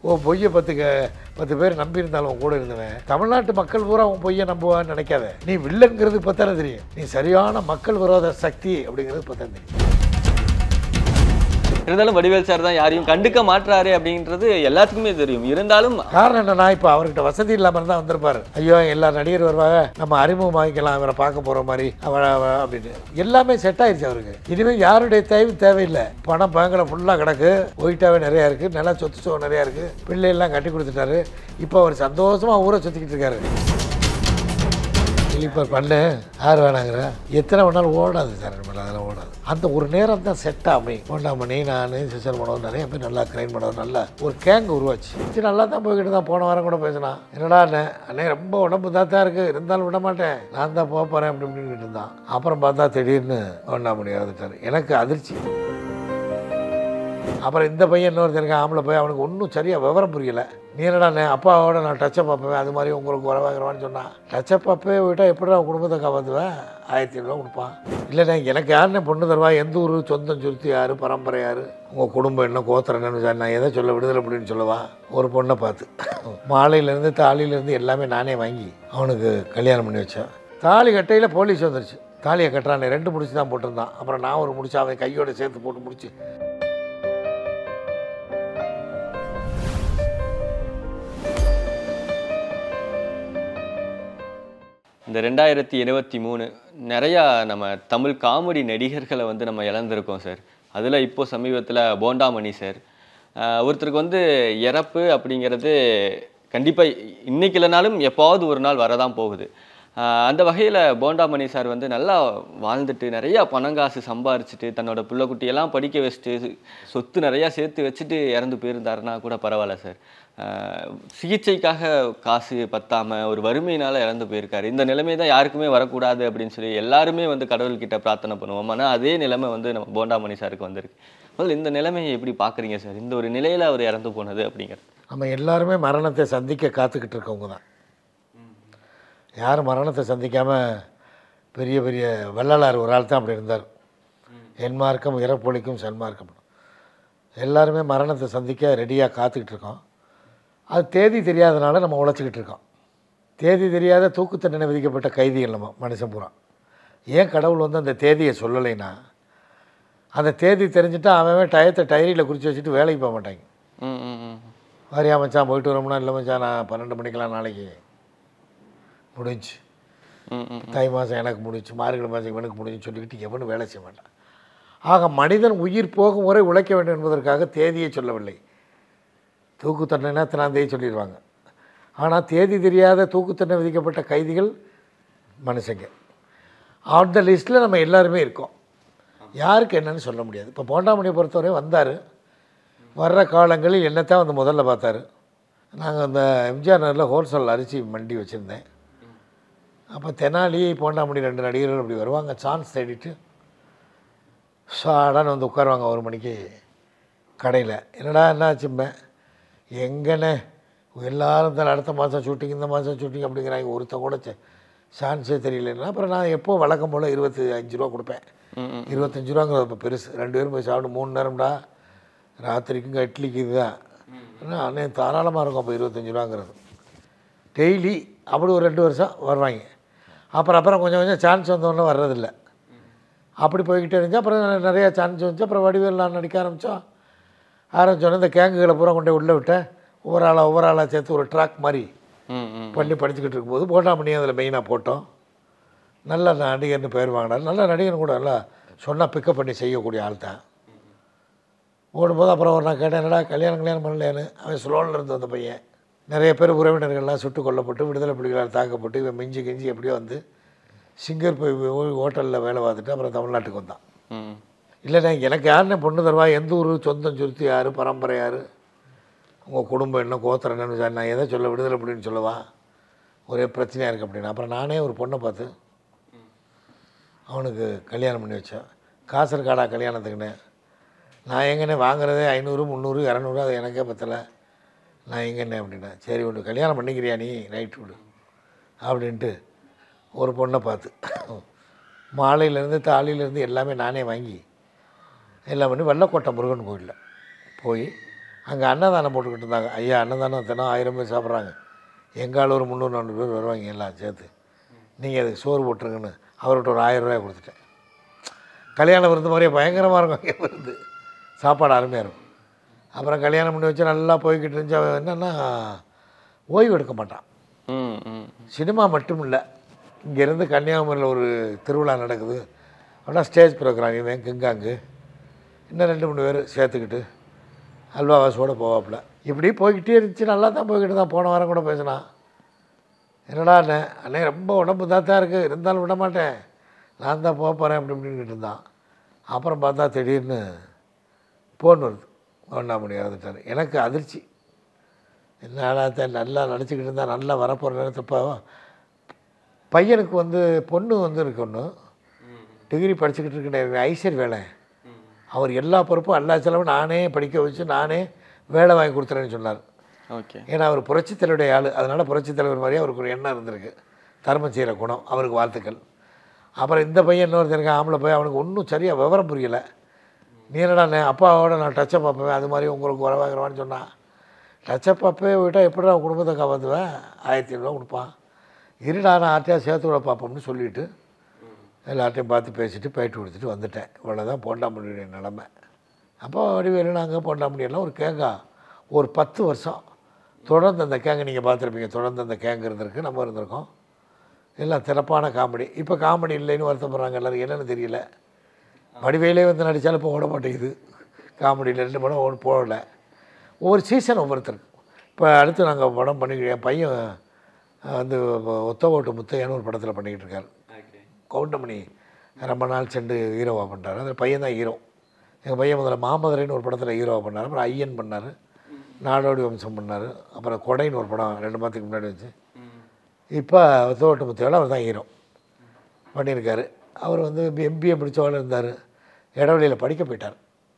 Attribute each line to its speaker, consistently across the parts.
Speaker 1: ஓ பொய்யை பத்து க- பத்து பேர் நம்பியிருந்தாலும் உன் கூட இருந்தவன் தமிழ்நாட்டு மக்கள் பூரா உன் பொய்யை நம்புவான்னு நினைக்காத நீ வில்லங்கிறது இப்போ தானே தெரியும் நீ சரியான மக்கள் விரோத சக்தி அப்படிங்கிறது இப்போ தான் தெரியும்
Speaker 2: இருந்தாலும் வடிவேல் சார் தான் யாரையும் கண்டுக்க மாட்றாரு அப்படின்றது எல்லாத்துக்குமே தெரியும் இருந்தாலும்
Speaker 1: காரணம் என்னன்னா இப்போ அவர்கிட்ட வசதி இல்லாமல் தான் வந்திருப்பாரு ஐயோ எல்லா நடிகர் வருவாங்க நம்ம அறிமுகமாக்கிக்கலாம் அவரை பார்க்க போகிற மாதிரி அவ அவ அப்படின்னு எல்லாமே செட் ஆயிடுச்சு அவருக்கு இனிமேல் யாருடைய தேவை தேவையில்லை பணம் பேங்கில் ஃபுல்லாக கிடக்கு ஒயிட்டாவே நிறையா இருக்குது நில சொத்து சோ நிறையா இருக்குது பிள்ளையெல்லாம் கட்டி கொடுத்துட்டாரு இப்போ அவர் சந்தோஷமாக ஊரை சுற்றிக்கிட்டு இருக்காரு கிளிப்பர் பண்ணு யார் வேணாங்கிற எத்தனை வேணாலும் ஓடாது சார் நம்மள அதெல்லாம் ஓடாது அந்த ஒரு நேரம் தான் செட் ஆகும் போண்டாமணி நான் சிசர் மனோர் நிறைய பேர் நல்லா கிரைன் பண்ணவர் நல்லா ஒரு கேங் உருவாச்சு சரி நல்லா தான் போய்கிட்டு தான் போன வாரம் கூட பேசினான் என்னடா அண்ணே அண்ணே ரொம்ப உடம்பு தான் தான் இருக்குது இருந்தாலும் விட மாட்டேன் நான் தான் போக போகிறேன் அப்படி இப்படின்னு இருந்தான் அப்புறம் பார்த்தா திடீர்னு போண்டாமணி இறந்துட்டார் எனக்கு அதிர்ச்சி அப்புறம் இந்த பையன் இன்னொருத்தன் இருக்கான் ஆம்பளை போய் அவனுக்கு ஒன்றும் சரியாக விவரம் புரியல நீ என்னடா அப்பாவோட நான் டச்சப் பார்ப்பேன் அது மாதிரி உங்களுக்கு உறவாகிறவான்னு சொன்னான் டச்சப் அப்பவே விட்டால் எப்படி அவன் குடும்பத்தை காப்பாற்றுவேன் ஆயிரத்தி ஐநூறுவா கொடுப்பான் இல்லைண்ணே எனக்கு யாருன்னு பொண்ணு தருவா எந்த ஊர் சொந்தம் சுருத்தி யார் பரம்பரை யார் உங்கள் குடும்பம் என்ன கோத்திரம் என்னன்னு சார் நான் எதை சொல்ல விடுதலை அப்படின்னு சொல்லவா ஒரு பொண்ணை பார்த்து மாலையிலேருந்து தாலியிலேருந்து எல்லாமே நானே வாங்கி அவனுக்கு கல்யாணம் பண்ணி வச்சேன் தாலி கட்டையில் போலீஸ் வந்துருச்சு தாலியை கட்டுறானே ரெண்டு முடிச்சு தான் போட்டிருந்தான் அப்புறம் நான் ஒரு முடிச்சு அவன் கையோட சேர்த்து போட்டு முடிச்சு
Speaker 2: இந்த ரெண்டாயிரத்தி இருபத்தி மூணு நிறையா நம்ம தமிழ் காமெடி நடிகர்களை வந்து நம்ம இழந்திருக்கோம் சார் அதில் இப்போ சமீபத்தில் போண்டாமணி சார் ஆஹ் ஒருத்தருக்கு வந்து இறப்பு அப்படிங்கிறது கண்டிப்பாக இன்னைக்கு இல்லைனாலும் எப்போவாவது ஒரு நாள் வரதான் போகுது ஆஹ் அந்த வகையில் போண்டாமணி சார் வந்து நல்லா வாழ்ந்துட்டு நிறையா பணங்காசு சம்பாரிச்சிட்டு தன்னோட பிள்ளை குட்டியெல்லாம் படிக்க வச்சுட்டு சொத்து நிறையா சேர்த்து வச்சுட்டு இறந்து போயிருந்தாருன்னா கூட பரவாயில்ல சார் ஆஹ் சிகிச்சைக்காக காசு பத்தாம ஒரு வறுமையினால இறந்து போயிருக்காரு இந்த நிலைமை தான் யாருக்குமே வரக்கூடாது அப்படின்னு சொல்லி எல்லாருமே வந்து கடவுள்கிட்ட பிரார்த்தனை பண்ணுவோம் ஆனால் அதே நிலைமை வந்து நம்ம போண்டாமணி சாருக்கு வந்திருக்கு முதல்ல இந்த நிலைமையை எப்படி பார்க்குறீங்க சார் இந்த ஒரு நிலையில அவர் இறந்து போனது அப்படிங்கிறது
Speaker 1: நம்ம எல்லாருமே மரணத்தை சந்திக்க காத்துக்கிட்டு இருக்கவங்க தான் யாரும் மரணத்தை சந்திக்காமல் பெரிய பெரிய வள்ளலார் ஒரு ஆள் தான் அப்படி இருந்தார் என் மார்க்கம் இறப்பொழிக்கும் சன்மார்க்கம் எல்லாருமே மரணத்தை சந்திக்க ரெடியாக காத்துக்கிட்டு இருக்கோம் அது தேதி தெரியாதனால நம்ம உழைச்சிக்கிட்டு இருக்கோம் தேதி தெரியாத தூக்கு தண்டனை விதிக்கப்பட்ட கைதிகள் நம்ம மனுஷன் பூரா ஏன் கடவுள் வந்து அந்த தேதியை சொல்லலைன்னா அந்த தேதி தெரிஞ்சுட்டா அவன் அவன் டயத்தை டைரியில் குறித்து வச்சுட்டு வேலைக்கு போக மாட்டாங்க
Speaker 2: ம் ம் ம்
Speaker 1: வாரியா மச்சான் போயிட்டு வரோம்னா இல்லை மச்சான் நான் பன்னெண்டு மணிக்கெல்லாம் நாளைக்கு முடிஞ்சு
Speaker 2: ம் ம்
Speaker 1: தை மாதம் எனக்கு முடிஞ்சு மார்கழி மாதம் இவனுக்கு முடிஞ்சுன்னு சொல்லிக்கிட்டு எவனும் வேலை செய்ய மாட்டான் ஆக மனிதன் உயிர் போகும் வரை உழைக்க வேண்டும் என்பதற்காக தேதியை சொல்லவில்லை தூக்கு தண்டனை இத்தனாம் தேதி சொல்லிடுவாங்க ஆனால் தேதி தெரியாத தூக்கு தண்டனை விதிக்கப்பட்ட கைதிகள் மனுஷங்க அந்த லிஸ்ட்டில் நம்ம எல்லாருமே இருக்கோம் யாருக்கு என்னன்னு சொல்ல முடியாது இப்போ போண்டாமணியை பொறுத்தவரை வந்தார் வர்ற காலங்களில் என்னத்தான் வந்து முதல்ல பார்த்தாரு நாங்கள் அந்த எம்ஜிஆர் நகரில் ஹோல்சேல் அரிசி மண்டி வச்சுருந்தேன் அப்போ தெனாலி போண்டாமணி ரெண்டு நடிகர்கள் அப்படி வருவாங்க சான்ஸ் தேடிட்டு ஷாடான்னு வந்து உட்காருவாங்க ஒரு மணிக்கு கடையில் என்னடா என்னாச்சும்பேன் எங்கண்ணே எல்லாரும் தான் அடுத்த மாதம் ஷூட்டிங் இந்த மாதம் ஷூட்டிங் அப்படிங்கிறாங்க ஒருத்த கூட சே- சான்ஸே தெரியலன்னா அப்புறம் நான் எப்போ வழக்கம் போல் இருபத்தி அஞ்சு ரூபா கொடுப்பேன்
Speaker 2: ம் ம்
Speaker 1: இருபத்தஞ்சு ரூபாங்கிறது இப்போ பெருசு ரெண்டு பேரும் போய் சாப்பிட்டு மூணு நேரம்டா ராத்திரிக்கும் இட்லிக்கு இதுதான் ஆனால் அண்ணே தாராளமாக இருக்கும் அப்போ இருபத்தஞ்சு ரூபாங்கிறது டெய்லி அப்படி ஒரு ரெண்டு வருஷம் வர்றாங்க அப்புறம் அப்புறம் கொஞ்சம் கொஞ்சம் சான்ஸ் வந்தோடனே வர்றதில்ல அப்படி போய்கிட்டே இருந்துச்சு அப்புறம் நிறையா சான்ஸ் வந்துச்சு அப்புறம் வடிவேல் நான் நடிக்க ஆரம்பித்தோம் ஆரம்பித்தோடனே இந்த கேங்குகளை பூரா கொண்டு போய் உள்ளே விட்டேன் ஒவ்வொரு ஆளாக ஒவ்வொரு ஆளாக சேர்த்து ஒரு ட்ராக் மாதிரி
Speaker 2: ம் ம்
Speaker 1: பண்ணி படிச்சுக்கிட்டு இருக்கும்போது போட்டாமணி அதில் மெயினாக போட்டோம் நல்ல நடிகர்னு பேர் வாங்கினார் நல்ல நடிகர் கூட நல்லா சொன்னால் பிக்கப் பண்ணி செய்யக்கூடிய ஆள் தான் ஓடும்போது அப்புறம் ஒரு நான் கேட்டேன் என்னடா கல்யாணம் கல்யாணம் பண்ணலையான்னு அவன் ஸ்லோனில் இருந்து வந்த பையன் நிறைய பேர் உறவினர்கள்லாம் சுட்டுக் கொல்லப்பட்டு விடுதலை புலிகளால் தாக்கப்பட்டு இவன் மிஞ்சி கிஞ்சி எப்படியோ வந்து சிங்கர் போய் ஹோட்டலில் வேலை பார்த்துட்டு அப்புறம் தமிழ்நாட்டுக்கு வந்தான்
Speaker 2: ம்
Speaker 1: இல்லைண்ணே எனக்கு யாருண்ணே பொண்ணு தருவா எந்த ஊர் சொந்தம் சுருத்தி யார் பரம்பரை யார் உங்கள் குடும்பம் என்ன கோத்திரம் என்னன்னு சார் நான் எதை சொல்ல விடுதலை அப்படின்னு சொல்லவா ஒரே பிரச்சனையாக இருக்குது அப்படின்னு அப்புறம் நானே ஒரு பொண்ணை பார்த்து அவனுக்கு கல்யாணம் பண்ணி வச்சேன் காசர்காடா கல்யாணத்துக்குன்னு நான் எங்கண்ணே வாங்குறதே ஐநூறு முந்நூறு இரநூறு அது எனக்கே பத்தலை நான் எங்கண்ணே அப்படின்னேன் சரி ஒன்று கல்யாணம் பண்ணிக்கிறியா நீ ரைட் விடு அப்படின்ட்டு ஒரு பொண்ணை பார்த்து மாலையிலேருந்து தாலியிலேருந்து எல்லாமே நானே வாங்கி எல்லாம் பண்ணி வெள்ளக்கோட்டை முருகன் கோயிலில் போய் அங்கே அன்னதானம் போட்டுக்கிட்டு இருந்தாங்க ஐயா அன்னதானம் தினம் ஆயிரம் பேர் சாப்பிட்றாங்க எங்கால் ஒரு முந்நூறு நானூறு பேர் வருவாங்க எல்லாம் சேர்த்து நீங்கள் அதுக்கு சோறு போட்டுருங்கன்னு அவர்கிட்ட ஒரு ஆயிரம் ரூபாய் கொடுத்துட்டேன் கல்யாணம் விருந்து மாதிரியே பயங்கரமாக இருக்கும் அங்கே விருந்து சாப்பாடு அருமையாக இருக்கும் அப்புறம் கல்யாணம் பண்ணி வச்சு நல்லா போய்கிட்டு இருந்துச்சு அவன் என்னென்னா ஓய்வு எடுக்க மாட்டான்
Speaker 2: ம் ம்
Speaker 1: சினிமா மட்டும் இல்லை இங்கேருந்து கன்னியாகுமரியில் ஒரு திருவிழா நடக்குது அப்படின்னா ஸ்டேஜ் ப்ரோக்ராம் இவன் கிங்காங்கு இன்னும் ரெண்டு மூணு பேர் சேர்த்துக்கிட்டு அல்வாவாசோடு போவாப்புல இப்படி போய்கிட்டே இருந்துச்சு நல்லா தான் போய்கிட்டு தான் போன வாரம் கூட பேசினான் என்னடா அண்ணே அண்ணே ரொம்ப உடம்பு தான் தான் இருக்குது இருந்தாலும் விட மாட்டேன் நான் தான் போக போகிறேன் அப்படி இப்படின்னுட்டு இருந்தான் அப்புறம் பார்த்தா திடீர்னு ஃபோன் வருது வேண்டாமணி இறந்துட்டார் எனக்கு அதிர்ச்சி என்னடா தான் நல்லா நடிச்சுக்கிட்டு இருந்தால் நல்லா வரப்போகிற நேரத்தப்போ பையனுக்கு வந்து பொண்ணு வந்து இருக்கு ஒன்று டிகிரி படிச்சுக்கிட்டு இருக்க ஐசர் வேலை அவர் எல்லா பொறுப்பும் எல்லா செலவும் நானே படிக்க வச்சு நானே வேலை வாங்கி கொடுத்துறேன்னு சொன்னார்
Speaker 2: ஓகே
Speaker 1: ஏன்னா அவர் புரட்சித் தலைவருடைய ஆள் அதனால் புரட்சித் தலைவர் மாதிரியே அவருக்கு ஒரு எண்ணம் இருந்திருக்கு தர்மம் செய்கிற குணம் அவருக்கு வாழ்த்துக்கள் அப்புறம் இந்த பையன் இன்னொருத்தருக்கு ஆம்பளை போய் அவனுக்கு ஒன்றும் சரியாக விவரம் புரியலை நீ என்னடா அண்ணே, அப்பாவோட நான் டச்சப் பார்ப்பேன் அது மாதிரி உங்களுக்கு உறவாகிறவான்னு சொன்னான் டச்சப் அப்பே விட்டால் எப்படி அவன் குடும்பத்தை காப்பாற்றுவேன் ஆயிரத்தி ஐநூறுரூவா கொடுப்பான் இருடா நான் ஆர்ட்டியாக சேர்த்து விட பார்ப்போம்னு சொல்லிவிட்டு எல்லார்ட்டையும் பார்த்து பேசிட்டு பேட்டி கொடுத்துட்டு வந்துட்டேன் இவ்வளோதான் போண்டாமணியுடைய நிலமை அப்போ வடிவேலு நாங்கள் போண்டாமணியெல்லாம் ஒரு கேங்கா ஒரு பத்து வருஷம் தொடர்ந்து அந்த கேங்கு நீங்கள் பார்த்துருப்பீங்க தொடர்ந்து அந்த கேங்கு இருந்திருக்கு நம்ம இருந்திருக்கோம் எல்லாம் சிறப்பான காமெடி இப்போ காமெடி இல்லைன்னு வருத்தப்படுறாங்க எல்லோரும் என்னன்னு தெரியல வடிவேலே வந்து நடித்தாலும் இப்போ ஓட மாட்டேங்குது காமெடியில் ரெண்டு படம் ஓட போடல ஒவ்வொரு சீசன் ஒவ்வொருத்தருக்கு இப்போ அடுத்து நாங்கள் படம் பண்ணிக்கிட்டு என் பையன் அஹ், வந்து ஒத்த ஓட்டு முத்தையான்னு ஒரு படத்தில் பண்ணிக்கிட்டு இருக்காரு கவுண்டமணி ரொம்ப நாள் சென்று ஹீரோவாக பண்ணுறாரு அந்த பையன் தான் ஹீரோ எங்கள் பையன் முதல்ல மாமதுரைன்னு ஒரு படத்தில் ஹீரோவாக பண்ணார் அப்புறம் ஐயன் பண்ணார் நாடோடி வம்சம் பண்ணார் அப்புறம் கொடைன்னு ஒரு படம் ரெண்டு மாதத்துக்கு முன்னாடி வச்சு இப்போ தோட்டு முத்தையோட அவர் தான் ஹீரோ பண்ணியிருக்காரு அவர் வந்து எம்பிஏ முடித்தவள இருந்தார் இடவெளியில் படிக்க போயிட்டார்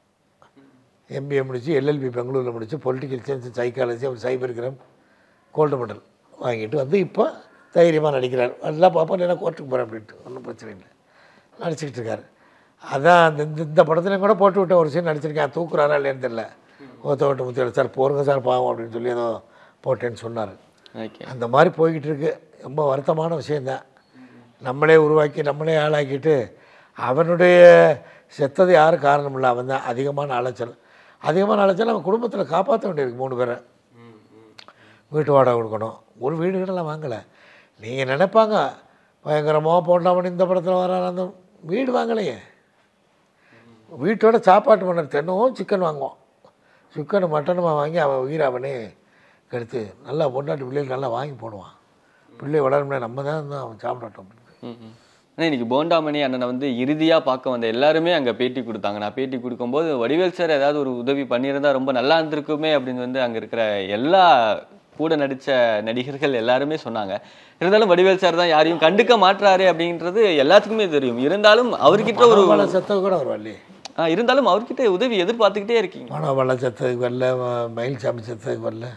Speaker 1: எம்பிஏ முடித்து எல்எல்பி பெங்களூரில் முடித்து பொலிட்டிக்கல் சயின்ஸ் சைக்காலஜி அவர் சைபர் கிரைம் கோல்டு மெடல் வாங்கிட்டு வந்து இப்போ தைரியமாக நடிக்கிறார் எல்லாம் பார்ப்போம் இல்லைன்னா கோர்ட்டுக்கு போகிறேன் அப்படின்ட்டு ஒன்றும் பிரச்சனை இல்லை நடிச்சுக்கிட்டு இருக்காரு அதான் அந்த இந்த இந்த படத்துலையும் கூட போட்டு விட்ட ஒரு சீன் நடிச்சிருக்கேன் தூக்குறாரா இல்லைன்னு தெரில ஓத்த ஓட்டு முத்தியோட சார் போருங்க சார் பாவம் அப்படின்னு சொல்லி ஏதோ போட்டேன்னு சொன்னார்
Speaker 2: ஓகே
Speaker 1: அந்த மாதிரி போய்கிட்டு இருக்கு ரொம்ப வருத்தமான விஷயந்தான் நம்மளே உருவாக்கி நம்மளே ஆளாக்கிட்டு அவனுடைய செத்தது யாரும் காரணம் இல்லை அவன் தான் அதிகமான அலைச்சல் அதிகமான அலைச்சல் அவன் குடும்பத்தில் காப்பாற்ற வேண்டியிருக்கு மூணு பேரை வீட்டு வாடகை கொடுக்கணும் ஒரு வீடு வீடெல்லாம் வாங்கலை நீங்கள் நினைப்பாங்க பயங்கரமாக போண்டாமன் இந்த படத்தில் வரான் அந்த வீடு வாங்கலையே வீட்டோட சாப்பாட்டு பண்ண தினமும் சிக்கன் வாங்குவான் சிக்கன் மட்டனுமா வாங்கி அவன் உயிரை அவனே கெடுத்து நல்லா பொண்டாட்டி பிள்ளைகள் நல்லா வாங்கி போடுவான் பிள்ளை வளரணும்னா நம்ம தான் தான் அவன் சாப்பிடட்டும்
Speaker 2: ம், ம். ஆனா இன்னைக்கு போண்டாமணி அண்ணனை வந்து இறுதியா பார்க்க வந்த எல்லாருமே அங்க பேட்டி கொடுத்தாங்க நான் பேட்டி கொடுக்கும்போது வடிவேல் சார் ஏதாவது ஒரு உதவி பண்ணியிருந்தா ரொம்ப நல்லா இருந்திருக்குமே அப்படின்னு வந்து அங்க இருக்கிற எல்லா கூட நடிச்ச நடிகர்கள் எல்லாருமே சொன்னாங்க இருந்தாலும் வடிவேல் சார் தான் யாரையும் கண்டுக்க மாட்றாரு அப்படின்றது எல்லாத்துக்குமே தெரியும் இருந்தாலும் அவர்கிட்ட ஒரு
Speaker 1: மனோபல செத்தது கூட அவர் வரலையே
Speaker 2: ஆ, இருந்தாலும் அவர்கிட்ட உதவி எதிர்பார்த்துக்கிட்டே இருக்கீங்க
Speaker 1: மனோபல செத்ததுக்கு வரல ம- மயில் சாமி செத்ததுக்கு வரல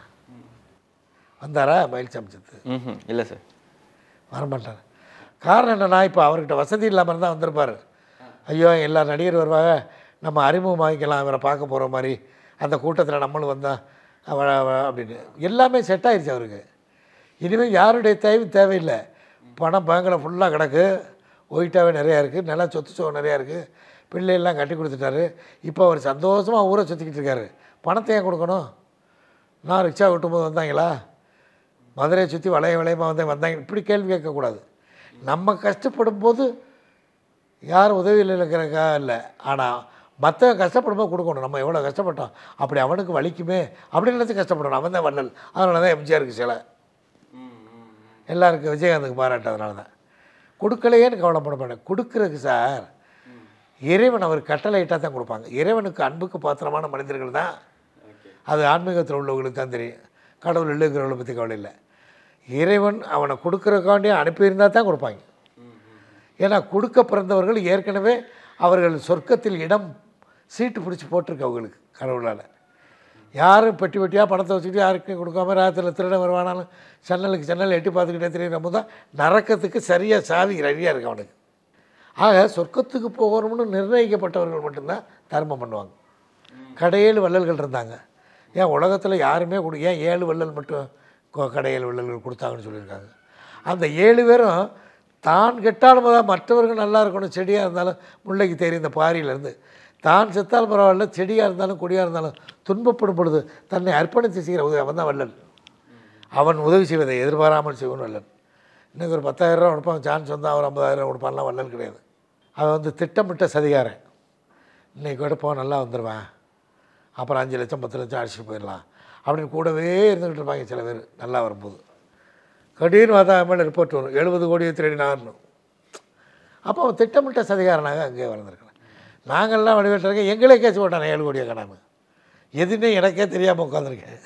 Speaker 1: வந்தாரா மயில் சாமி செத்து
Speaker 2: ம் இல்லை சார்
Speaker 1: வரமாட்டார் காரணம் என்னன்னா இப்போ அவர்கிட்ட வசதி இல்லாமல் இருந்தால் வந்திருப்பார் ஐயோ எல்லா நடிகர் வருவாங்க நம்ம அறிமுகமாகிக்கலாம் இவரை பார்க்க போகிற மாதிரி அந்த கூட்டத்தில் நம்மளும் வந்தால் அவ அவ- அப்படின்னு எல்லாமே செட் ஆயிடுச்சு அவருக்கு இனிமேல் யாருடைய தேவை தேவையில்லை பணம் பேங்கில் ஃபுல்லாக கிடக்கு ஒயிட்டாகவே நிறையா இருக்குது நில சொத்து சோ நிறையா இருக்குது பிள்ளையெல்லாம் கட்டி கொடுத்துட்டாரு இப்போ அவர் சந்தோஷமாக ஊரை சுற்றிக்கிட்டு இருக்காரு பணத்தை ஏன் கொடுக்கணும் நான் ரிக்ஷா விட்டும்போது வந்தாங்களா மதுரையை சுற்றி வளைய வளையமாக வந்து வந்தாங்க இப்படி கேள்வி கேட்கக்கூடாது நம்ம கஷ்டப்படும் போது யாரும் உதவியில் இருக்கிறக்கா இல்லை ஆனால் மற்றவங்க கஷ்டப்படும் போது கொடுக்கணும் நம்ம எவ்வளோ கஷ்டப்பட்டோம் அப்படி அவனுக்கு வலிக்குமே அப்படின்னு நினச்சி கஷ்டப்படணும் அவன் தான் வள்ளல் அதனால தான் எம்ஜிஆருக்கு சிலை எல்லாருக்கும் விஜயகாந்துக்கு பாராட்டு அதனால தான் கொடுக்கலையேன்னு கவலைப்பட மாட்டேன் கொடுக்குறதுக்கு சார் இறைவன் அவர் கட்டளையிட்டால் தான் கொடுப்பாங்க இறைவனுக்கு அன்புக்கு பாத்திரமான மனிதர்கள் தான் அது ஆன்மீகத்தில் உள்ளவங்களுக்கு தான் தெரியும் கடவுள் இல்லைங்கிறவங்களை பற்றி கவலை இல்லை இறைவன் அவனை கொடுக்குறக்காண்டியே அனுப்பியிருந்தால் தான் கொடுப்பாங்க ஏன்னா கொடுக்க பிறந்தவர்கள் ஏற்கனவே அவர்கள் சொர்க்கத்தில் இடம் சீட்டு பிடிச்சி போட்டிருக்கு அவங்களுக்கு கடவுளால் யாரும் பெட்டி பெட்டியாக பணத்தை வச்சுக்கிட்டு யாருக்கும் கொடுக்காம ராத்திரியில் திருட வருவானாலும் ஜன்னலுக்கு ஜன்னல் எட்டி பார்த்துக்கிட்டே தெரியுற போது தான் நரக்கத்துக்கு சரியாக சாவி ரெடியாக இருக்கு அவனுக்கு ஆக சொர்க்கத்துக்கு போகணும்னு நிர்ணயிக்கப்பட்டவர்கள் மட்டும்தான் தர்மம் பண்ணுவாங்க கடையில் வள்ளல்கள் இருந்தாங்க ஏன் உலகத்தில் யாருமே கொடு ஏன் ஏழு வள்ளல் மட்டும் கொ- கடையல் வள்ளல்கள் கொடுத்தாங்கன்னு சொல்லியிருக்காங்க அந்த ஏழு பேரும் தான் கெட்டாலும் பரவாயில்ல, மற்றவர்கள் நல்லா இருக்கணும் செடியாக இருந்தாலும் முல்லைக்கு தெரியும் இந்த பாரியிலேருந்து தான் செத்தாலும் பரவாயில்ல செடியாக இருந்தாலும் கொடியாக இருந்தாலும் துன்பப்படும் பொழுது தன்னை அர்ப்பணித்து செய்கிற உதவி அவன் தான் வள்ளல் அவன் உதவி செய்வதை எதிர்பாராமல் செய்வன் வல்லன் இன்னைக்கு ஒரு பத்தாயிரம் ரூபா கொடுப்பான் சான்ஸ் வந்தால் அவர் ஐம்பதாயிரம் கொடுப்பான்லாம் வல்லல் கிடையாது அவன் வந்து திட்டமிட்ட சதிகாரன் இன்னைக்கு எடுப்போம் நல்லா வந்துடுவேன் அப்புறம் அஞ்சு லட்சம் பத்து லட்சம் அடிச்சுட்டு போயிடலாம் அப்படின்னு கூடவே இருந்துக்கிட்டு இருப்பாங்க சில பேர் நல்லா வரும்போது கடின்னு பார்த்தா மேலே ரிப்போர்ட் வரும் எழுபது கோடியை திருடினார்னு அப்போ அவன் திட்டமிட்ட சதிகாரனாக அங்கேயே வளர்ந்துருக்கலாம் நாங்கள்லாம் வடிவெட்டுறக்க எங்களே கேஸ் போட்டானே ஏழு கோடியை காணாம எதுவுமே எனக்கே தெரியாமல் உட்காந்துருக்கேன்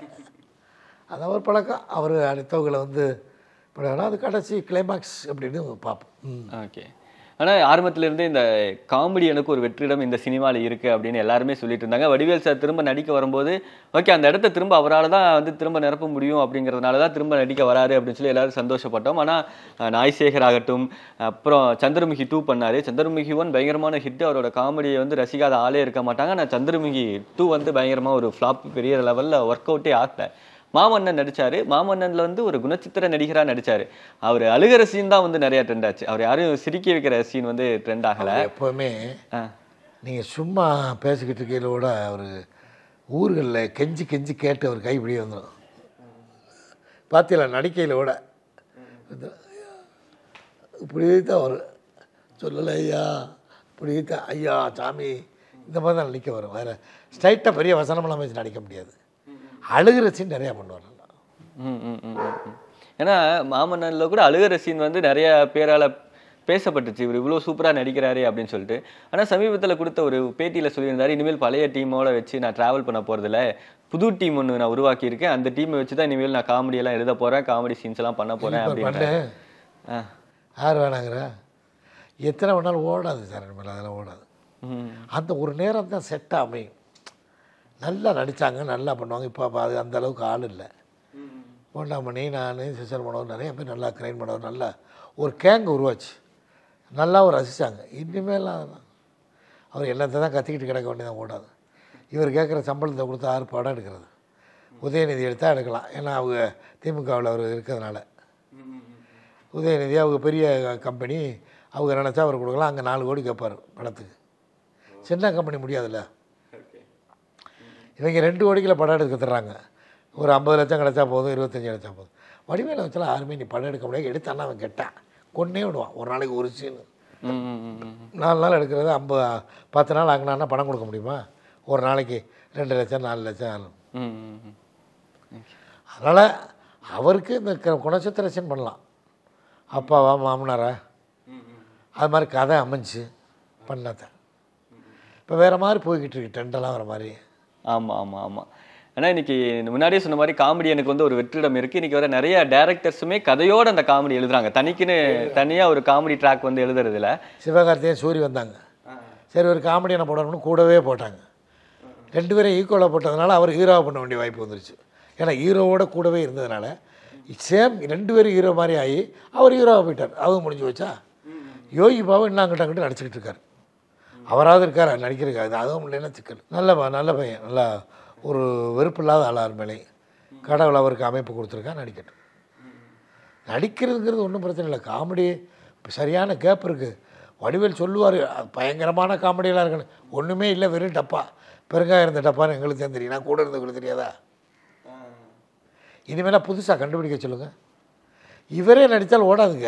Speaker 1: அது ஒரு பழக்கம் அவர் அடுத்தவங்களை வந்து பழகினா அது கடைசி கிளைமாக்ஸ் அப்படின்னு பார்ப்போம் ம்.
Speaker 2: ஓகே ஆனா ஆரம்பத்துல இருந்தே இந்த காமெடி எனக்கு ஒரு வெற்றிடம் இந்த சினிமால இருக்கு அப்படின்னு எல்லாருமே சொல்லிட்டு இருந்தாங்க வடிவேல் சார் திரும்ப நடிக்க வரும்போது ஓகே அந்த இடத்த திரும்ப அவரால் தான் வந்து திரும்ப நிரப்ப முடியும் அப்படிங்கிறதுனால தான் திரும்ப நடிக்க வராரு அப்படின்னு சொல்லி எல்லாரும் சந்தோஷப்பட்டோம் ஆனா அஹ், நாய்சேகர் ஆகட்டும் அப்புறம் சந்திரமுகி டூ பண்ணாரு சந்திரமுகி ஒன் பயங்கரமான ஹிட் அவரோட காமெடியை வந்து ரசிக்காத ஆளே இருக்க மாட்டாங்க ஆனா சந்திரமுகி டூ வந்து பயங்கரமா ஒரு ஃப்ளாப் பெரிய லெவல்ல ஒர்க் அவுட்டே ஆகல மாமன்னன் நடிச்சாரு மாமன்னன்ல வந்து ஒரு குணச்சித்திர நடிகரா நடிச்சாரு அவர் அழுகிற சீன் தான் வந்து நிறைய ட்ரெண்ட் ஆச்சு அவர் யாரையும் சிரிக்க வைக்கிற சீன் வந்து ட்ரெண்ட் ஆகல
Speaker 1: எப்போவுமே
Speaker 2: ஆ.
Speaker 1: நீங்கள் சும்மா பேசிக்கிட்டு இருக்கையில கூட அவர் ஊர்களில் கெஞ்சி கெஞ்சி கேட்டு அவர் கைப்பிடியே வந்துடும் பார்த்தீங்களா நடிக்கையில் கூட இது- இப்படி தான் வரும் சொல்லலை ஐயா இப்படி தான் ஐயா சாமி இந்த மாதிரி தான் நடிக்க வரும் வேறு ஸ்ட்ரைட்டாக பெரிய வசனமெல்லாம் வச்சு நடிக்க முடியாது அழுகிற சீன் நிறையா பண்ணுவார் நல்லா
Speaker 2: ம், ம், ம், ம், ம். ஏன்னா மாமன்னன்ல கூட அழுகிற சீன் வந்து நிறைய பேரால பேசப்பட்டுச்சு இவர் இவ்வளோ சூப்பராக நடிக்கிறாரு அப்படின்னு சொல்லிட்டு ஆனால் சமீபத்தில் கொடுத்த ஒரு பேட்டியில் சொல்லியிருந்தாரு இனிமேல் பழைய டீமோட வச்சு நான் ட்ராவல் பண்ண போகிறதில்ல புது டீம் ஒன்று நான் உருவாக்கியிருக்கேன் அந்த டீமை வச்சு தான் இனிமேல் நான் காமெடி எல்லாம் எழுத போகிறேன் காமெடி சீன்ஸ் எல்லாம் பண்ண போகிறேன்
Speaker 1: பண்ணு
Speaker 2: அப்படின்னு ஆ
Speaker 1: யார் வேணாங்கிற எத்தனை வேணாலும் ஓடாது சார் இனிமேல் அதெல்லாம் ஓடாது
Speaker 2: ம்
Speaker 1: அந்த ஒரு நேரம் தான் செட்டாக அமையும் நல்லா நடித்தாங்க நல்லா பண்ணுவாங்க இப்போ அது அந்த அளவுக்கு ஆள் இல்லை போண்டாமணி நான் சிசர் மனோர் நிறைய பேர் நல்லா கிரைன் பண்ணவர் நல்லா ஒரு கேங் உருவாச்சு நல்லாவும் ரசித்தாங்க இனிமேலாம் அதெல்லாம் அவர் என்னத்தை தான் கத்திக்கிட்டு கிடக்க வேண்டியதான் ஓடாது இவர் கேட்குற சம்பளத்தை கொடுத்து ஆறு படம் எடுக்கிறது உதயநிதி எடுத்தால் எடுக்கலாம் ஏன்னா அவங்க திமுகவில் அவர் இருக்கிறதுனால உதயநிதி அவங்க பெரிய கம்பெனி அவங்க நினச்சா அவர் கொடுக்கலாம் அங்கே நாலு கோடி கேட்பார் படத்துக்கு சின்ன கம்பெனி முடியாதுல்ல இவங்க ரெண்டு கோடிக்கில் படம் எடுக்க தர்றாங்க ஒரு ஐம்பது லட்சம் கிடச்சா போதும் இருபத்தஞ்சி கிடச்சா போதும் வடிவேல வச்சாலும் யாருமே நீ படம் எடுக்க முடியாது எடுத்தான்னா அவன் கெட்டான் கொன்னே விடுவான் ஒரு நாளைக்கு ஒரு சீனு
Speaker 2: ம், ம், ம், ம்.
Speaker 1: நாலு நாள் எடுக்கிறது ஐம்பது பத்து நாள் ஆகினான்னா படம் கொடுக்க முடியுமா ஒரு நாளைக்கு ரெண்டு லட்சம் நாலு லட்சம் ஆகும்
Speaker 2: ம், ம், ம்.
Speaker 1: அதனால் அவருக்கு இந்த க- குணச்சித்திர சீன் பண்ணலாம் அப்பாவா மாமனாரா அது மாதிரி கதை அமைஞ்சு பண்ணதை இப்போ வேறு மாதிரி போய்கிட்டு இருக்கு ட்ரெண்டெல்லாம் வர மாதிரி
Speaker 2: ஆமா ஆமா ஆமா ஆனா இன்னைக்கு முன்னாடியே சொன்ன மாதிரி காமெடி எனக்கு வந்து ஒரு வெற்றிடம் இருக்கு இன்னைக்கு வர நிறைய டேரக்டர்ஸுமே கதையோட அந்த காமெடி எழுதுறாங்க தனிக்குன்னு தனியா ஒரு காமெடி ட்ராக் வந்து எழுதுறது இல்ல
Speaker 1: சிவகார்த்திகேயன் சூரி வந்தாங்க சரி ஒரு காமெடியான போடணும்னு கூடவே போட்டாங்க ரெண்டு பேரும் ஈக்குவலாக போட்டதுனால அவர் ஹீரோவாக பண்ண வேண்டிய வாய்ப்பு வந்துருச்சு ஏன்னா ஹீரோவோட கூடவே இருந்ததுனால சேம் ரெண்டு பேரும் ஹீரோ மாதிரி ஆகி அவர் ஹீரோவாக போயிட்டார் அவங்க முடிஞ்சு வச்சா யோகி பாபு இன்னும் அங்கிட்ட அங்கிட்ட நடிச்சுக்கிட்டு இருக்காரு அவராவது இருக்கார் நடிக்கிறதுக்கு அது அதுவும் இல்லைன்னா சிக்கல் நல்ல ப- நல்ல பையன் நல்லா ஒரு வெறுப்பு இல்லாத ஆளார் மேலே கடவுள் அவருக்கு அமைப்பு கொடுத்துருக்கா நடிக்கட்டும் நடிக்கிறதுங்கிறது ஒன்றும் பிரச்சனை இல்லை காமெடி சரியான கேப் இருக்குது வடிவேல் சொல்லுவார் பயங்கரமான காமெடியெல்லாம் இருக்குன்னு ஒன்றுமே இல்லை வெறும் டப்பா பெருங்காயம் இருந்த டப்பான்னு எங்களுக்கு தான் தெரியும் நான் கூட இருந்தவங்களுக்கு தெரியாதா இனிமேல் புதுசாக கண்டுபிடிக்க சொல்லுங்கள் இவரே நடித்தால் ஓடாதுங்க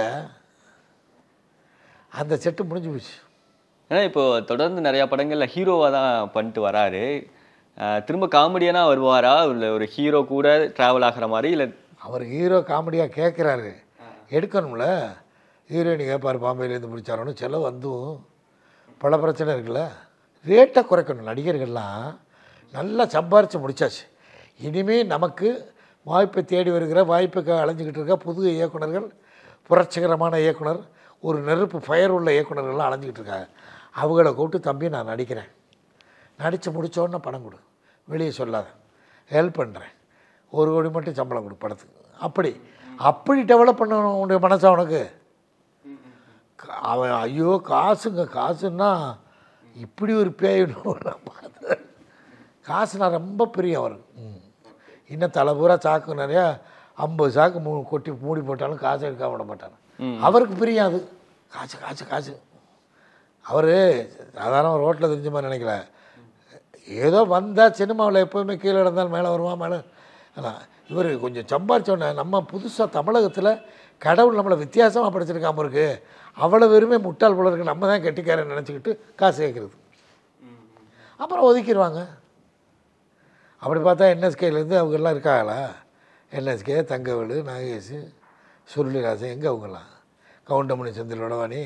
Speaker 1: அந்த செட்டு முடிஞ்சு போச்சு
Speaker 2: ஏன்னா இப்போ தொடர்ந்து நிறைய படங்கள்ல ஹீரோவா தான் பண்ணிட்டு வராரு அஹ் திரும்ப காமெடியனா வருவாரா இல்ல ஒரு ஹீரோ கூட டிராவல் ஆகுற மாதிரி இல்ல
Speaker 1: அவர் ஹீரோ காமெடியாக கேட்குறாரு எடுக்கணும்ல ஹீரோயினி கேட்பார் பாம்பேலேருந்து பிடிச்சாரோன்னு செலவு வந்தும் பல பிரச்சனை இருக்குல்ல ரேட்டை குறைக்கணும் நடிகர்கள்லாம் நல்லா சம்பாரித்து முடிச்சாச்சு இனிமே நமக்கு வாய்ப்பை தேடி வருகிற வாய்ப்புக்காக அலைஞ்சிக்கிட்டு இருக்க புது இயக்குனர்கள் புரட்சிகரமான இயக்குனர் ஒரு நெருப்பு ஃபயர் உள்ள இயக்குனர்கள்லாம் அலைஞ்சிக்கிட்டு இருக்காங்க அவங்கள கூப்பிட்டு தம்பி நான் நடிக்கிறேன் நடித்து முடித்தோடனே பணம் கொடு வெளியே சொல்லாத ஹெல்ப் பண்ணுறேன் ஒரு கோடி மட்டும் சம்பளம் கொடு படத்துக்கு அப்படி அப்படி டெவலப் பண்ணணும் உன்னுடைய மனசா உனக்கு கா- அவன் ஐயோ காசுங்க காசுன்னா இப்படி ஒரு பேயிடும் நான் பார்த்தேன் காசுனா ரொம்ப பிரியம் அவருக்கு ம். இன்னும் தலை பூரா சாக்கு நிறையா ஐம்பது சாக்கு மூ கொட்டி மூடி போட்டாலும் காசு எடுக்க விட மாட்டார் அவருக்கு பிரியம் அது காசு காசு காசு அவர் சாதாரண ரோட்டில் தெரிஞ்ச மாதிரி நினைக்கல ஏதோ வந்தால் சினிமாவில் எப்போவுமே கீழே இருந்தாலும் மேலே வருவான் மேலே அதான் இவர் கொஞ்சம் சம்பாரிச்சோன்னே நம்ம புதுசாக தமிழகத்தில் கடவுள் நம்மளை வித்தியாசமாக படைச்சிருக்காம இருக்கு அவ்வளோ வெறுமே முட்டாள் போல இருக்கு நம்ம தான் கெட்டிக்காரன் நினச்சிக்கிட்டு காசு கேட்குறது அப்புறம் ஒதுக்கிடுவாங்க அப்படி பார்த்தா என்எஸ்கேலேருந்து அவங்கெல்லாம் இருக்காங்களா என்எஸ்கே தங்கவேலு நாகேஷ் சுருளிராசன் எங்கே அவங்கெல்லாம் கவுண்டமணி செந்தில் உடவாணி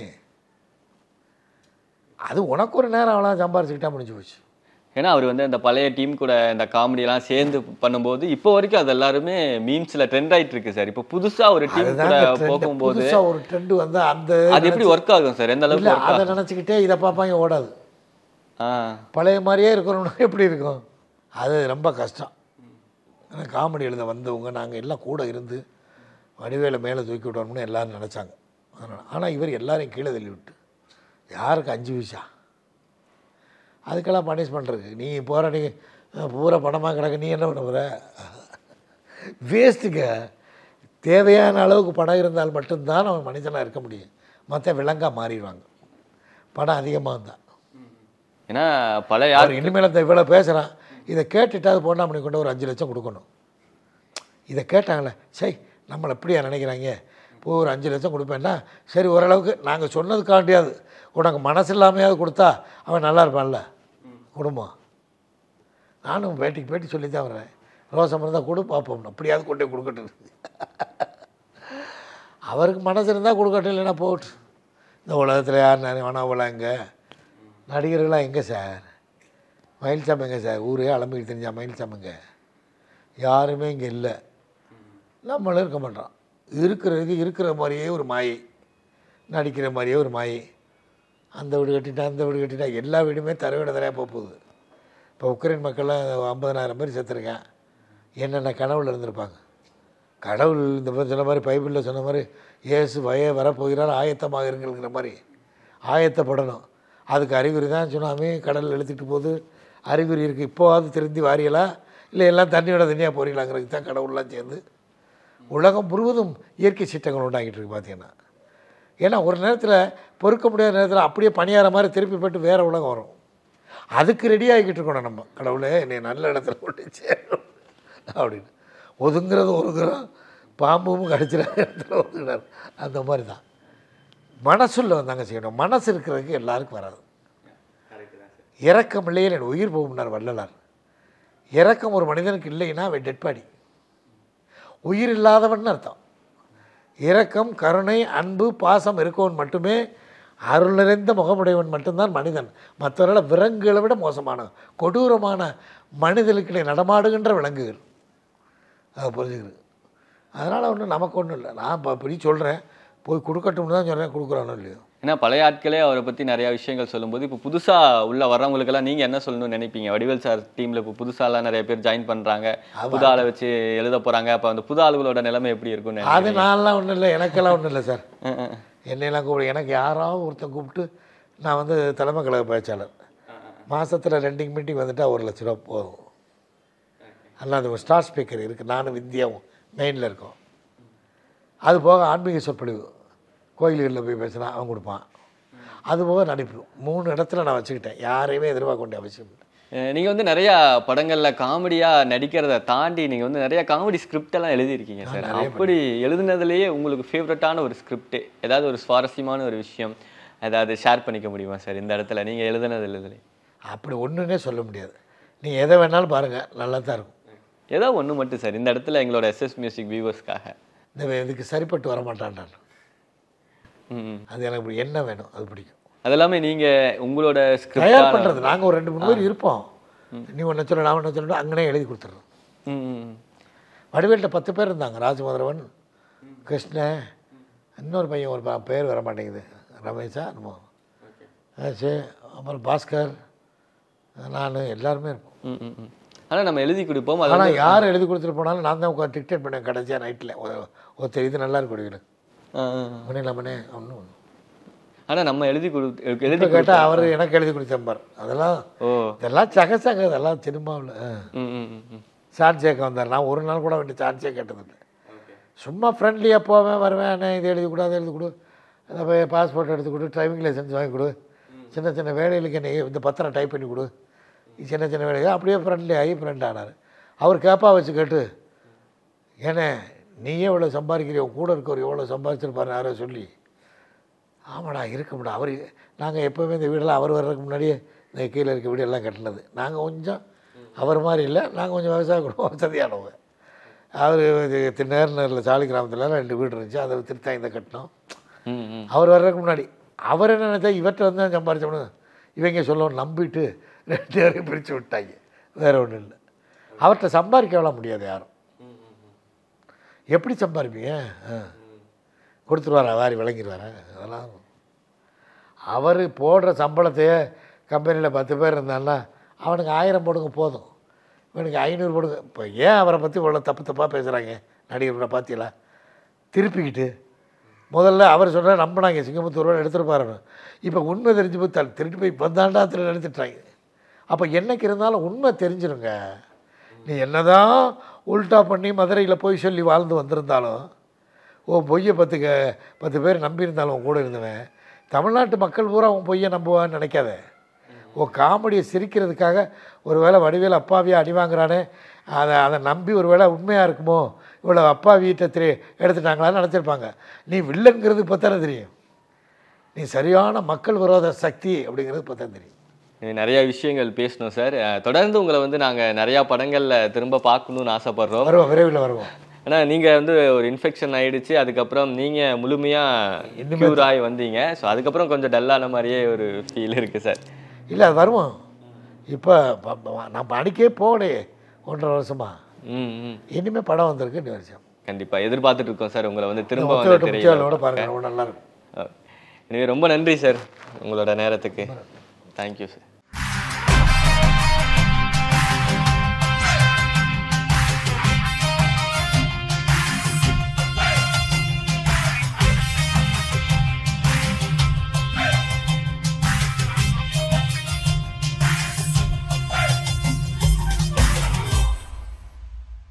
Speaker 1: அது உனக்கு ஒரு நேரம் அவ்வளோ சம்பாரிச்சுக்கிட்டா முடிஞ்சு போச்சு
Speaker 2: ஏன்னா அவர் வந்து அந்த பழைய டீம் கூட இந்த காமெடியெல்லாம் சேர்ந்து பண்ணும்போது இப்போ வரைக்கும் அது எல்லாருமே மீம்ஸ்ல ட்ரெண்ட் ஆயிட்டு இருக்கு சார் இப்போ புதுசா ஒரு டீம் கூட போகும்போது
Speaker 1: புதுசாக ஒரு ட்ரெண்டு வந்து அந்த
Speaker 2: அது எப்படி ஒர்க் ஆகும் சார் எந்த அளவுக்கு
Speaker 1: இல்லை
Speaker 2: ஒர்க்
Speaker 1: அதை நினச்சிக்கிட்டே இதை பார்ப்பாங்க ஓடாது
Speaker 2: ஆ
Speaker 1: பழைய மாதிரியே இருக்கணும்னா எப்படி இருக்கும் அது ரொம்ப கஷ்டம் ஆனால் காமெடி எழுத வந்தவங்க நாங்கள் எல்லாம் கூட இருந்து வடிவேலை மேலே தூக்கி விடணும்னு எல்லாரும் நினச்சாங்க அதனால் ஆனால் இவர் எல்லாரையும் கீழே தள்ளி விட்டு யாருக்கு அஞ்சு பைசா அதுக்கெல்லாம் பனிஷ்மெண்ட் இருக்குது நீ போகிற நீ அஹ், பூரா பணமாக கிடக்கு நீ என்ன பண்ண போகிற வேஸ்ட்டுங்க தேவையான அளவுக்கு பணம் இருந்தால் மட்டும்தான் அவன் மனுஷனாக இருக்க முடியும் மற்ற விலங்காக மாறிடுவாங்க பணம் அதிகமாக இருந்தால்
Speaker 2: ஏன்னா பழைய யார்
Speaker 1: அவர் இனிமேல் இந்த இவ்வளோ பேசுகிறான் இதை கேட்டுட்டு அது பொண்ணாமணி கொண்டு ஒரு அஞ்சு லட்சம் கொடுக்கணும் இதை கேட்டாங்களே சரி நம்மளை எப்படியா நினைக்கிறாங்க போய் ஒரு அஞ்சு லட்சம் கொடுப்பேன்னா சரி ஓரளவுக்கு நாங்கள் சொன்னதுக்காண்டியாவது உனக்கு மனசு இல்லாமையாவது கொடுத்தா அவன் நல்லா இருப்பான்ல குடும்பம் நானும் பேட்டிக்கு பேட்டி சொல்லி தான் வர்றேன் ரோசம் இருந்தால் கொடு பார்ப்போம் அப்படியாவது கொண்டு போய் கொடுக்கட்டும் அவருக்கு மனசு இருந்தால் கொடுக்கட்டும் இல்லைன்னா போட்டு இந்த உலகத்தில் யார் நான் வேணாவலாம் எங்கே நடிகர்களாக எங்கே சார் மயில்சாமி எங்கே சார் ஊரே அலம்பிக்கிட்டு தெரிஞ்சா மயில்சாமிங்க யாருமே இங்கே இல்லை நம்மளும் இருக்க மாட்டோம் இருக்கிறதுக்கு இருக்கிற மாதிரியே ஒரு மாயை நடிக்கிற மாதிரியே ஒரு மாயை அந்த வீடு கட்டிட்டா அந்த வீடு கட்டிட்டா எல்லா வீடுமே தரவிட தரையாக போக போகுது இப்போ உக்ரைன் மக்கள்லாம் ஐம்பதனாயிரம் பேர் செத்துருக்கேன் என்னென்ன கனவுல இருந்திருப்பாங்க கடவுள் இந்த மாதிரி சொன்ன மாதிரி பைபிளில் சொன்ன மாதிரி இயேசு வய வரப்போகிறார் ஆயத்தமாக இருங்கிற மாதிரி ஆயத்தப்படணும் அதுக்கு அறிகுறி தான் சுனாமி கடல் இழுத்துட்டு போகுது அறிகுறி இருக்குது இப்போவாது திருந்தி வாரியலா இல்லை எல்லாம் தண்ணியோட தண்ணியாக போறீங்களாங்கிறதுக்கு தான் கடவுள்லாம் சேர்ந்து உலகம் முழுவதும் இயற்கை சீற்றங்கள் உண்டாக்கிட்டு இருக்கு பார்த்தீங்கன்னா ஏன்னா ஒரு நேரத்தில் பொறுக்க முடியாத நேரத்தில் அப்படியே பணியார மாதிரி திருப்பி போட்டு வேறு உலகம் வரும் அதுக்கு ரெடி ஆகிக்கிட்டு இருக்கணும் நம்ம கடவுளே என்னை நல்ல இடத்துல கொண்டு சேரும் அப்படின்னு ஒதுங்கிறது ஒதுங்குறோம் பாம்பும் கடிச்சிட இடத்துல ஒதுங்கினார் அந்த மாதிரி தான் மனசுள்ள வந்தாங்க செய்யணும் மனசு இருக்கிறதுக்கு எல்லாருக்கும் வராது இறக்கம் இல்லையே என் உயிர் போகும்னார் வள்ளலார் இறக்கம் ஒரு மனிதனுக்கு இல்லைன்னா அவன் டெட் பாடி உயிர் இல்லாதவன் அர்த்தம் இரக்கம் கருணை அன்பு பாசம் இருக்கவன் மட்டுமே அருள் நிறைந்த முகமுடையவன் மட்டும்தான் மனிதன் மற்றவர்கள விலங்குகளை விட மோசமான கொடூரமான மனிதர்களுக்கிடையே நடமாடுகின்ற விலங்குகள் அதை புரிஞ்சுக்கிறது அதனால் ஒன்றும் நமக்கு ஒன்றும் இல்லை நான் இப்போ இப்படி சொல்கிறேன் போய் கொடுக்கட்டும்னு தான் சொல்கிறேன் கொடுக்குறானோ இல்லையோ
Speaker 2: ஏன்னா பழைய ஆட்களே அவரை பத்தி நிறைய விஷயங்கள் சொல்லும்போது இப்போ புதுசா உள்ள வர்றவங்களுக்கெல்லாம் நீங்க என்ன சொல்லணும்னு நினைப்பீங்க வடிவேல் சார் டீம்ல இப்போ புதுசாலாம் நிறைய பேர் ஜாயின் பண்றாங்க புது ஆளை வச்சு எழுத போறாங்க அப்ப அந்த புது ஆளுகளோட நிலைமை எப்படி இருக்கும்னு
Speaker 1: அது நான்லாம் ஒன்றும் இல்லை எனக்கெல்லாம் ஒன்றும் இல்லை சார்
Speaker 2: நினைக்கிறீங்க?
Speaker 1: என்னையெல்லாம் கூப்பிடு எனக்கு யாராவது ஒருத்தன் கூப்பிட்டு நான் வந்து தலைமை கழக பேச்சாளர் மாதத்தில் ரெண்டு மீட்டிங் வந்துட்டா ஒரு லட்ச ரூபா போகும் அல்ல அது ஒரு ஸ்டார் ஸ்பீக்கர் இருக்குது நானும் இந்தியாவும் மெயினில் இருக்கோம் அது போக ஆன்மீக சொற்பொழிவு கோயில்களில் போய் பேசினா அவன் கொடுப்பான் அது போக நடிப்பு மூணு இடத்துல நான் வச்சுக்கிட்டேன் யாரையுமே எதிர்பார்க்க வேண்டிய அவசியம் இல்லை
Speaker 2: அஹ் நீங்க வந்து நிறைய படங்கள்ல காமெடியா நடிக்கிறத தாண்டி நீங்க வந்து நிறைய காமெடி ஸ்கிரிப்ட் எல்லாம் எழுதியிருக்கீங்க சார் அப்படி எழுதுனதுலயே உங்களுக்கு ஃபேவரட்டான ஒரு ஸ்கிரிப்ட் ஏதாவது ஒரு சுவாரஸ்யமான ஒரு விஷயம் ஏதாவது ஷேர் பண்ணிக்க முடியுமா சார் இந்த இடத்துல நீங்க எழுதுனது எழுதுல
Speaker 1: அப்படி ஒன்றுனே சொல்ல முடியாது நீ எதை வேணாலும் பாருங்கள் நல்லா தான் இருக்கும்
Speaker 2: ஏதோ ஒண்ணு மட்டும் சார் இந்த இடத்துல எங்களோட எஸ்எஸ் மியூசிக் வியூவர்ஸ்க்காக
Speaker 1: இந்த இதுக்கு சரிப்பட்டு வர மாட்டான்டான்
Speaker 2: ம்
Speaker 1: அது எனக்கு இப்படி என்ன வேணும் அது பிடிக்கும்
Speaker 2: அதெல்லாமே நீங்க உங்களோட
Speaker 1: தயார்
Speaker 2: ஸ்கிரிப்ட்
Speaker 1: பண்ணுறது நாங்கள் ஒரு ரெண்டு மூணு பேர் இருப்போம் நீ ஒன்று சொல்ல நான் ஒன்று சொல்லணும் அங்கனே எழுதி கொடுத்துட்றோம்
Speaker 2: ம்
Speaker 1: வடிவேல்கிட்ட பத்து பேர் இருந்தாங்க ராஜமதுரவன் கிருஷ்ணன் இன்னொரு பையன் ஒரு ப- பேர் வர மாட்டேங்குது ரமேஷா என்னமோ ஆ, சரி அப்புறம் பாஸ்கர் நான் எல்லாருமே இருப்போம்
Speaker 2: ம் ம் ம் ஆனா நம்ம எழுதி கொடுப்போம் அது
Speaker 1: ஆனால் யார் எழுதி கொடுத்துட்டு போனாலும் நான் தான் உட்காந்து டிக்டேட் பண்ணேன் கடைசியாக நைட்டில் ஒருத்தர் இது நல்லா இருக்கு வடிவேலு
Speaker 2: ஆ, ஆ, ஆ.
Speaker 1: மணி இல்லாமனே ஒன்றும்
Speaker 2: ஆனா நம்ம எழுதி கொடுத்து எழுதி
Speaker 1: இப்போ கேட்டால் அவர் எனக்கு எழுதி கொடுத்தம்பார் அதெல்லாம்
Speaker 2: ஓ
Speaker 1: இதெல்லாம் சகசங்க இதெல்லாம் சினிமாவில்
Speaker 2: ம் ம் ம், ம்
Speaker 1: சான்ஸ் கேட்க வந்தார் நான் ஒரு நாள் கூட வேண்டிய சான்ஸே கேட்டதில்லை சும்மா ஃப்ரெண்ட்லியாக போவேன் வருவேன் அண்ணே இது எழுதி கொடு அதை எழுதி கொடு அதை போய் பாஸ்போர்ட் எடுத்து கொடு டிரைவிங் லைசன்ஸ் வாங்கி கொடு சின்ன சின்ன வேலைகளுக்கு என்ன இந்த பத்திரம் டைப் பண்ணி கொடு சின்ன சின்ன வேலைகள் அப்படியே ஃப்ரெண்ட்லி ஆகி ஃப்ரெண்ட் ஆனார் அவர் கேப்பா வச்சு கேட்டு ஏண்ணே நீயே இவ்வளோ சம்பாதிக்கிறிய உன் கூட இருக்கவர் எவ்வளோ சம்பாதிச்சிருப்பாரு யாரோ சொல்லி ஆமாடா இருக்கும்டா அவர் நாங்கள் எப்போவுமே இந்த வீடெல்லாம் அவர் வர்றதுக்கு முன்னாடியே இந்த கீழே இருக்க வீடெல்லாம் கட்டினது நாங்கள் கொஞ்சம் அவர் மாதிரி இல்லை நாங்கள் கொஞ்சம் விவசாய குடும்பம் வசதியானவங்க அவர் திருநேரில் சாலி கிராமத்தில் ரெண்டு வீடு இருந்துச்சு அதை திருத்தாங்க இந்த கட்டினோம்
Speaker 2: ம் ம்
Speaker 1: அவர் வர்றதுக்கு முன்னாடி அவர் என்ன நினச்சா இவர்கிட்ட வந்து தான் சம்பாரிச்சோம்னு இவங்க சொல்லவும் நம்பிட்டு ரெண்டு பேரையும் பிரித்து விட்டாங்க வேற ஒன்றும் இல்லை அவர்கிட்ட சம்பாதிக்க விட முடியாது யாரும் எப்படி சம்பாதிப்பீங்க ஆ கொடுத்துருவாரா வாரி விளங்கிடுவாரா அதெல்லாம் அவர் போடுற சம்பளத்தையே கம்பெனியில் பத்து பேர் இருந்தான்னா அவனுக்கு ஆயிரம் போடுங்க போதும் இவனுக்கு ஐநூறு போடுங்க இப்போ ஏன் அவரை பற்றி இவ்வளோ தப்பு தப்பாக பேசுகிறாங்க நடிகர்களை பார்த்தீங்களா திருப்பிக்கிட்டு முதல்ல அவர் சொல்கிறார் நம்பினாங்க சிங்கமுத்தூரோடு எடுத்துகிட்டு பாருன்னு இப்போ உண்மை தெரிஞ்சு போய் தல் திருட்டு போய் பந்தாண்டா திரு எடுத்துட்டாங்க அப்போ என்னைக்கு இருந்தாலும் உண்மை தெரிஞ்சிருங்க நீ என்னதான் உல்டா பண்ணி மதுரையில் போய் சொல்லி வாழ்ந்து வந்திருந்தாலும் ஓ பொய்யை பத்து க பத்து பேர் நம்பியிருந்தாலும் உன் கூட இருந்தவன் தமிழ்நாட்டு மக்கள் பூரா உன் பொய்யை நம்புவான்னு நினைக்காத ஓ காமெடியை சிரிக்கிறதுக்காக ஒரு வேளை வடிவேல் அப்பாவியாக அடி வாங்குறானே அதை அதை நம்பி ஒரு வேளை உண்மையாக இருக்குமோ இவ்வளோ அப்பா வீட்டை திரு எடுத்துட்டாங்களான்னு நினச்சிருப்பாங்க நீ வில்லங்கிறது இப்போ தானே தெரியும் நீ சரியான மக்கள் விரோத சக்தி அப்படிங்கிறது இப்போ தான் தெரியும்
Speaker 2: நிறைய விஷயங்கள் பேசணும் சார் அஹ், தொடர்ந்து உங்களை வந்து நாங்க நிறைய படங்கள்ல திரும்ப பார்க்கணும்னு ஆசைப்படுறோம்
Speaker 1: வருவோம் விரைவில் வருவோம்
Speaker 2: ஏன்னா நீங்க வந்து ஒரு இன்ஃபெக்ஷன் ஆயிடுச்சு அதுக்கப்புறம் நீங்க முழுமையா க்யூர் ஆகி வந்தீங்க ஸோ அதுக்கப்புறம் கொஞ்சம் டல்லான மாதிரியே ஒரு ஃபீல் இருக்கு சார்
Speaker 1: இல்லை அது வருவோம் இப்போ ப- ப- நான் பணிக்கே போகலையே ஒன்றரை வருஷமா
Speaker 2: ம் ம்
Speaker 1: இனிமேல் படம் வந்திருக்கு இன்னும் வருஷம்
Speaker 2: கண்டிப்பா எதிர்பார்த்துட்டு இருக்கோம் சார் உங்களை வந்து திரும்ப
Speaker 1: ஒத்த
Speaker 2: வந்து
Speaker 1: விட்டு
Speaker 2: திரையில
Speaker 1: முச்சியாலோட பாருங்க ரொம்ப நல்லா இருக்கும்
Speaker 2: அஹ், எனவே ரொம்ப நன்றி சார் உங்களோட நேரத்துக்கு தேங்க்யூ சார்